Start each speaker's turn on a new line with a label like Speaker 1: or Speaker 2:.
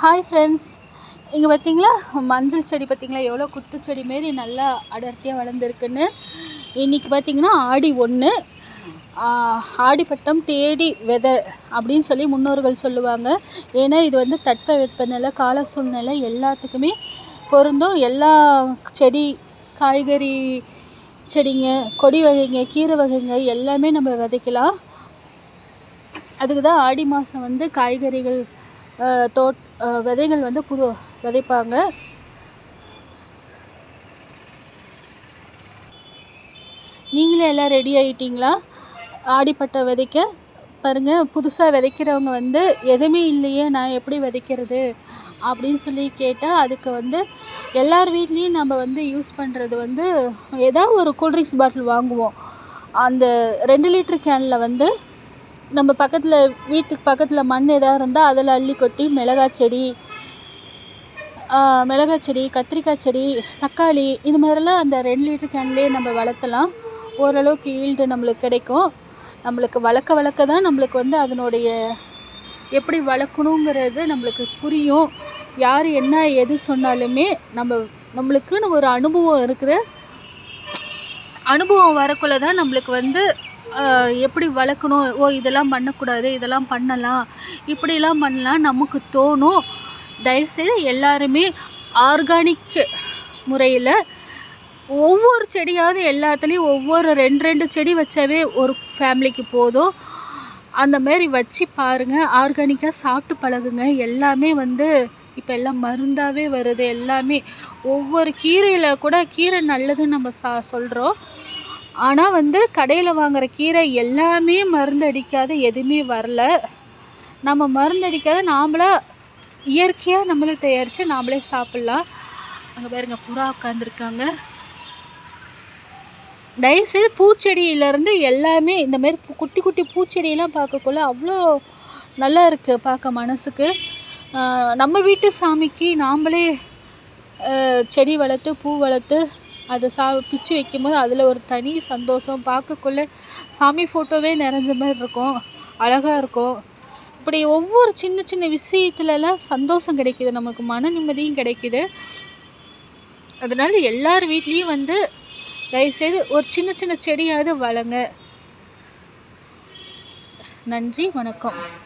Speaker 1: hi friends இங்கே பார்த்தீங்களா மஞ்சள் செடி பார்த்தீங்களா எவ்வளோ குத்து செடி மாரி நல்லா அடர்த்தியாக வளர்ந்துருக்குன்னு இன்றைக்கி பார்த்தீங்கன்னா ஆடி ஒன்று ஆடிப்பட்டம் தேடி விதை அப்படின்னு சொல்லி முன்னோர்கள் சொல்லுவாங்க ஏன்னா இது வந்து தட்ப வெப்பநிலை கால சூழ்நிலை எல்லாத்துக்குமே பொருந்தும் எல்லா செடி காய்கறி செடிங்க கொடி வகைங்க கீரை வகைங்க எல்லாமே நம்ம விதைக்கலாம் அதுக்கு தான் ஆடி மாதம் வந்து காய்கறிகள் தோட் விதைகள் வந்து புது விதைப்பாங்க நீங்களே எல்லாம் ரெடி ஆகிட்டிங்களா ஆடிப்பட்ட விதைக்க பாருங்கள் புதுசாக விதைக்கிறவங்க வந்து எதுவுமே இல்லையே நான் எப்படி விதைக்கிறது அப்படின்னு சொல்லி கேட்டால் அதுக்கு வந்து எல்லார் வீட்லேயும் நம்ம வந்து யூஸ் பண்ணுறது வந்து ஏதாவது ஒரு கூல்ட்ரிங்க்ஸ் பாட்டில் வாங்குவோம் அந்த ரெண்டு லிட்ரு கேனில் வந்து நம்ம பக்கத்தில் வீட்டுக்கு பக்கத்தில் மண் எதாவது இருந்தால் அதில் அள்ளி கொட்டி மிளகாய் செடி மிளகாய் செடி கத்திரிக்காய் செடி தக்காளி இது மாதிரிலாம் அந்த ரெண்டு லிட்டர் கேன்லேயே நம்ம வளர்த்தலாம் ஓரளவுக்கு ஈல்டு நம்மளுக்கு கிடைக்கும் நம்மளுக்கு வளர்க்க வளர்க்க தான் நம்மளுக்கு வந்து அதனுடைய எப்படி வளர்க்கணுங்கிறது நம்மளுக்கு புரியும் யார் என்ன எது சொன்னாலுமே நம்ம நம்மளுக்குன்னு ஒரு அனுபவம் இருக்குது அனுபவம் வரக்குள்ள தான் நம்மளுக்கு வந்து எப்படி வளர்க்கணும் ஓ இதெல்லாம் பண்ணக்கூடாது இதெல்லாம் பண்ணலாம் இப்படிலாம் பண்ணலாம் நமக்கு தோணும் தயவுசெய்து எல்லாருமே ஆர்கானிக் முறையில் ஒவ்வொரு செடியாவது எல்லாத்துலேயும் ஒவ்வொரு ரெண்டு ரெண்டு செடி வச்சாவே ஒரு ஃபேமிலிக்கு போதும் அந்த மாதிரி வச்சு பாருங்கள் ஆர்கானிக்காக சாப்பிட்டு பழகுங்க எல்லாமே வந்து இப்போ எல்லாம் மருந்தாகவே வருது எல்லாமே ஒவ்வொரு கீரையில் கூட கீரை நல்லதுன்னு நம்ம சா சொல்கிறோம் ஆனால் வந்து கடையில் வாங்குகிற கீரை எல்லாமே மருந்து அடிக்காத எதுவுமே வரல நம்ம மருந்து அடிக்காத நாமளா இயற்கையாக நம்மளே தயாரித்து நாமளே சாப்பிட்லாம் அங்கே பாருங்க புறா உட்காந்துருக்காங்க தயவுசெய்து பூச்செடியிலேருந்து எல்லாமே இந்த மாதிரி குட்டி குட்டி பூச்செடியெல்லாம் பார்க்கக்குள்ள அவ்வளோ நல்லா இருக்குது பார்க்க மனசுக்கு நம்ம வீட்டு சாமிக்கு நாம்ளே செடி வளர்த்து பூ வளர்த்து அதை சா பிச்சு வைக்கும்போது அதில் ஒரு தனி சந்தோஷம் பார்க்கக்குள்ள சாமி ஃபோட்டோவே நிறைஞ்ச மாதிரி இருக்கும் அழகாக இருக்கும் இப்படி ஒவ்வொரு சின்ன சின்ன விஷயத்துலலாம் சந்தோஷம் கிடைக்கிது நமக்கு மன நிம்மதியும் கிடைக்கிது அதனால் எல்லார் வீட்லேயும் வந்து தயவுசெய்து ஒரு சின்ன சின்ன செடியாவது வளங்க நன்றி வணக்கம்